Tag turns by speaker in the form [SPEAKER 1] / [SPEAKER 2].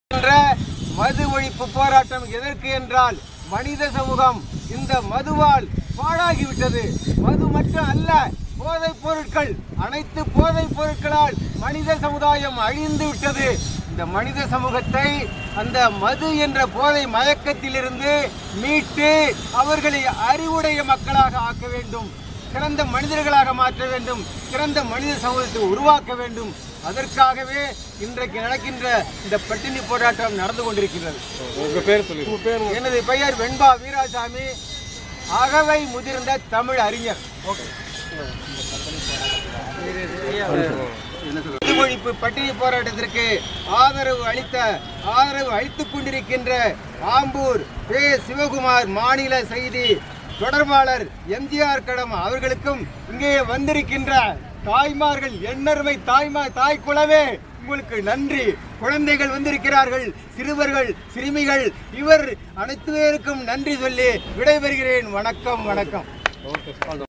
[SPEAKER 1] என்ற மது ஒழிப்பு போராட்டம் எதற்கு என்றால் மனித சமூகம் இந்த மதுவால் பாழாகிவிட்டது மது மட்டும் அல்ல போதைப் பொருட்கள் அனைத்து போதைப் பொருட்களால் மனித சமுதாயம் அழிந்து விட்டது இந்த மனித சமூகத்தை அந்த மது என்ற போதை மயக்கத்திலிருந்து மீட்டு அவர்களை அறிவுடைய மக்களாக ஆக்க வேண்டும் சிறந்த மனிதர்களாக மாற்ற வேண்டும் சிறந்த மனித சமூகத்தை உருவாக்க வேண்டும் அதற்காகவே இன்றைக்கு நடக்கின்ற இந்த பட்டினி போராட்டம் நடந்து கொண்டிருக்கிறது
[SPEAKER 2] உங்க பேர் சொல்லி
[SPEAKER 1] எனது பெயர் வெண்பா வீராசாமி அகவை முதிர்ந்த தமிழ் அறிஞர் மது ஒழிப்பு பட்டினி போராட்டத்திற்கு ஆதரவு அளித்த ஆதரவு அளித்துக் கொண்டிருக்கின்ற ஆம்பூர் பே சிவகுமார் மாநில செய்தி தொடர்பாளர் எம்ஜிஆர் கடம் அவர்களுக்கும் இங்கே வந்திருக்கின்ற தாய்மார்கள் எண்ணருமை தாய்மா தாய் குலவே உங்களுக்கு நன்றி குழந்தைகள் வந்திருக்கிறார்கள் சிறுவர்கள் சிறுமிகள் இவர் அனைத்து பேருக்கும் நன்றி சொல்லி விடைபெறுகிறேன் வணக்கம் வணக்கம்
[SPEAKER 2] ஓகே